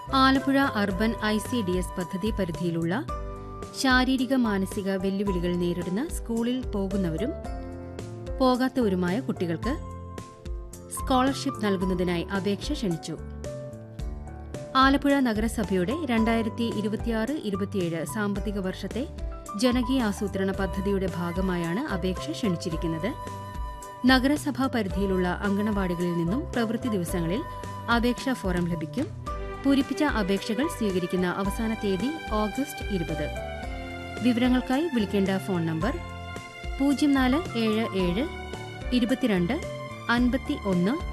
Alappuzha urban I C D S പദ്ധതി പരിധിയിലുള്ള ശാരീരിക മാനസിക വെല്ലുവിളികൾ നേരിടുന്ന സ്കൂളിൽ പോകുന്നവരും പോകാത്തവരുമായ കുട്ടികൾക്ക് സ്കോളർഷിപ്പ് നൽകുന്നതിനായി അപേക്ഷ ക്ഷണിച്ചു ആലപ്പുഴ നഗരസഭയുടെ രണ്ടായിരത്തി ഇരുപത്തിയാറ് ഇരുപത്തിയേഴ് സാമ്പത്തിക വർഷത്തെ ജനകീയ ആസൂത്രണ പദ്ധതിയുടെ ഭാഗമായാണ് അപേക്ഷ ക്ഷണിച്ചിരിക്കുന്നത് നഗരസഭാ പരിധിയിലുള്ള അങ്കണവാടികളിൽ നിന്നും പ്രവൃത്തി ദിവസങ്ങളിൽ അപേക്ഷാ ഫോറം ലഭിക്കും പൂരിപ്പിച്ച അപേക്ഷകൾ സ്വീകരിക്കുന്ന അവസാന തീയതി ഓഗസ്റ്റ് ഇരുപത് വിവരങ്ങൾക്കായി വിളിക്കേണ്ട ഫോൺ നമ്പർ പൂജ്യം നാല് ഏഴ് ഏഴ് ഇരുപത്തിരണ്ട് അൻപത്തി ഒന്ന്